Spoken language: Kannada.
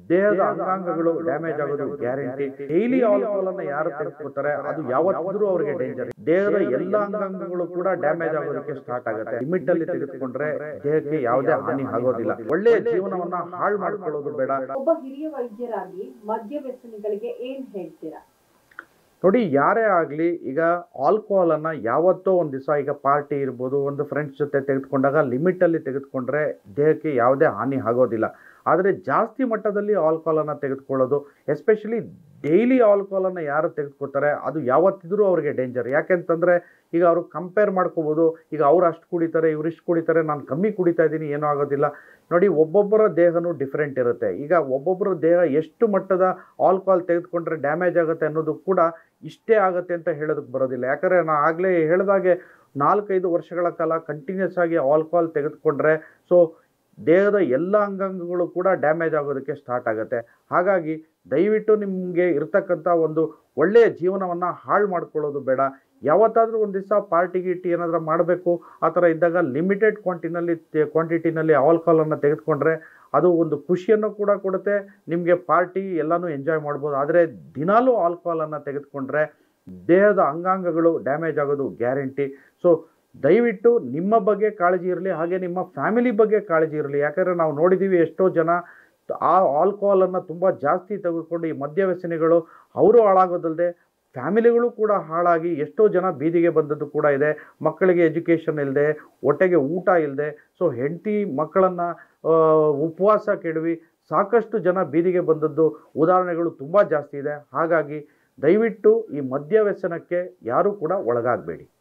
ದೇಹದ ಅಂಗಾಂಗಗಳು ಡ್ಯಾಮೇಜ್ ಆಗೋದು ಗ್ಯಾರಂಟಿ ಡೈಲಿ ಆಲ್ಕೋಹಾಲ್ ಅನ್ನ ಯಾರು ತೆಗೆದುಕೊತಾರೆ ಅದು ಯಾವತ್ತಿದ್ರೂ ಅವರಿಗೆ ಡೇಂಜರ್ ದೇಹದ ಎಲ್ಲ ಅಂಗಾಂಗಗಳು ಕೂಡ ಡ್ಯಾಮೇಜ್ ಆಗೋದಕ್ಕೆ ಸ್ಟಾರ್ಟ್ ಆಗುತ್ತೆ ಲಿಮಿಟ್ ಅಲ್ಲಿ ತೆಗೆದುಕೊಂಡ್ರೆ ದೇಹಕ್ಕೆ ಯಾವುದೇ ಹಾನಿ ಆಗೋದಿಲ್ಲ ಒಳ್ಳೆಯ ಜೀವನವನ್ನ ಹಾಳು ಮಾಡ್ಕೊಳ್ಳೋದು ಬೇಡ ಒಬ್ಬ ಹಿರಿಯ ವೈದ್ಯರಾಗಿ ಮದ್ಯ ವ್ಯಸನಿಗಳಿಗೆ ಏನ್ ಹೇಳ್ತೀರಾ ನೋಡಿ ಯಾರೇ ಆಗಲಿ ಈಗ ಆಲ್ಕೋಹಾಲ್ ಅನ್ನ ಯಾವತ್ತೋ ಒಂದು ದಿವಸ ಈಗ ಪಾರ್ಟಿ ಇರ್ಬೋದು ಒಂದು ಫ್ರೆಂಡ್ಸ್ ಜೊತೆ ತೆಗೆದುಕೊಂಡಾಗ ಲಿಮಿಟಲ್ಲಿ ತೆಗೆದುಕೊಂಡ್ರೆ ದೇಹಕ್ಕೆ ಯಾವುದೇ ಹಾನಿ ಆಗೋದಿಲ್ಲ ಆದರೆ ಜಾಸ್ತಿ ಮಟ್ಟದಲ್ಲಿ ಆಲ್ಕೋಹಾಲನ್ನು ತೆಗೆದುಕೊಳ್ಳೋದು ಎಸ್ಪೆಷಲಿ ಡೈಲಿ ಆಲ್ಕೋಹಾಲನ್ನು ಯಾರು ತೆಗೆದುಕೊತಾರೆ ಅದು ಯಾವತ್ತಿದ್ರೂ ಅವರಿಗೆ ಡೇಂಜರ್ ಯಾಕೆಂತಂದರೆ ಈಗ ಅವರು ಕಂಪೇರ್ ಮಾಡ್ಕೋಬೋದು ಈಗ ಅವ್ರು ಅಷ್ಟು ಕುಡಿತಾರೆ ಇವ್ರು ಇಷ್ಟು ಕುಡಿತಾರೆ ನಾನು ಕಮ್ಮಿ ಕುಡಿತಾ ಇದ್ದೀನಿ ಏನೂ ಆಗೋದಿಲ್ಲ ನೋಡಿ ಒಬ್ಬೊಬ್ಬರ ದೇಹನೂ ಡಿಫ್ರೆಂಟ್ ಇರುತ್ತೆ ಈಗ ಒಬ್ಬೊಬ್ಬರ ದೇಹ ಎಷ್ಟು ಮಟ್ಟದ ಆಲ್ಕೋಹಾಲ್ ತೆಗೆದುಕೊಂಡ್ರೆ ಡ್ಯಾಮೇಜ್ ಆಗುತ್ತೆ ಅನ್ನೋದು ಕೂಡ ಇಷ್ಟೇ ಆಗುತ್ತೆ ಅಂತ ಹೇಳೋದಕ್ಕೆ ಬರೋದಿಲ್ಲ ಯಾಕಂದರೆ ನಾನು ಆಗಲೇ ಹೇಳಿದಾಗೆ ನಾಲ್ಕೈದು ವರ್ಷಗಳ ಕಾಲ ಕಂಟಿನ್ಯೂಸ್ ಆಗಿ ಆಲ್ಕೋಹಾಲ್ ತೆಗೆದುಕೊಂಡ್ರೆ ಸೊ ದೇಹದ ಎಲ್ಲ ಅಂಗಾಂಗಗಳು ಕೂಡ ಡ್ಯಾಮೇಜ್ ಆಗೋದಕ್ಕೆ ಸ್ಟಾರ್ಟ್ ಆಗುತ್ತೆ ಹಾಗಾಗಿ ದಯವಿಟ್ಟು ನಿಮಗೆ ಇರ್ತಕ್ಕಂಥ ಒಂದು ಒಳ್ಳೆಯ ಜೀವನವನ್ನು ಹಾಳು ಮಾಡ್ಕೊಳ್ಳೋದು ಬೇಡ ಯಾವತ್ತಾದರೂ ಒಂದು ದಿವಸ ಪಾರ್ಟಿ ಗೀಟಿ ಏನಾದರೂ ಮಾಡಬೇಕು ಆ ಥರ ಇದ್ದಾಗ ಲಿಮಿಟೆಡ್ ಕ್ವಾಂಟಿನಲ್ಲಿ ಕ್ವಾಂಟಿಟಿನಲ್ಲಿ ಆಲ್ಕೋಹಾಲನ್ನು ತೆಗೆದುಕೊಂಡ್ರೆ ಅದು ಒಂದು ಖುಷಿಯನ್ನು ಕೂಡ ಕೊಡುತ್ತೆ ನಿಮಗೆ ಪಾರ್ಟಿ ಎಲ್ಲನೂ ಎಂಜಾಯ್ ಮಾಡ್ಬೋದು ಆದರೆ ದಿನಾಲೂ ಆಲ್ಕೋಹಾಲನ್ನು ತೆಗೆದುಕೊಂಡ್ರೆ ದೇಹದ ಅಂಗಾಂಗಗಳು ಡ್ಯಾಮೇಜ್ ಆಗೋದು ಗ್ಯಾರಂಟಿ ಸೊ ದಯವಿಟ್ಟು ನಿಮ್ಮ ಬಗ್ಗೆ ಕಾಳಜಿ ಇರಲಿ ಹಾಗೆ ನಿಮ್ಮ ಫ್ಯಾಮಿಲಿ ಬಗ್ಗೆ ಕಾಳಜಿ ಇರಲಿ ಯಾಕಂದರೆ ನಾವು ನೋಡಿದ್ದೀವಿ ಎಷ್ಟೋ ಜನ ಆ ಆಲ್ಕೋಹಾಲನ್ನು ತುಂಬ ಜಾಸ್ತಿ ತೆಗೆದುಕೊಂಡು ಈ ಮದ್ಯ ವ್ಯಸನಿಗಳು ಅವರು ಹಾಳಾಗೋದಲ್ಲದೆ ಫ್ಯಾಮಿಲಿಗಳು ಕೂಡ ಹಾಳಾಗಿ ಎಷ್ಟೋ ಜನ ಬೀದಿಗೆ ಬಂದದ್ದು ಕೂಡ ಇದೆ ಮಕ್ಕಳಿಗೆ ಎಜುಕೇಷನ್ ಇಲ್ಲದೆ ಹೊಟ್ಟೆಗೆ ಊಟ ಇಲ್ಲದೆ ಸೊ ಹೆಂಡತಿ ಮಕ್ಕಳನ್ನು ಉಪವಾಸ ಕೆಡವಿ ಸಾಕಷ್ಟು ಜನ ಬೀದಿಗೆ ಬಂದದ್ದು ಉದಾಹರಣೆಗಳು ತುಂಬ ಜಾಸ್ತಿ ಇದೆ ಹಾಗಾಗಿ ದಯವಿಟ್ಟು ಈ ಮದ್ಯ ವ್ಯಸನಕ್ಕೆ ಯಾರೂ ಕೂಡ ಒಳಗಾಗಬೇಡಿ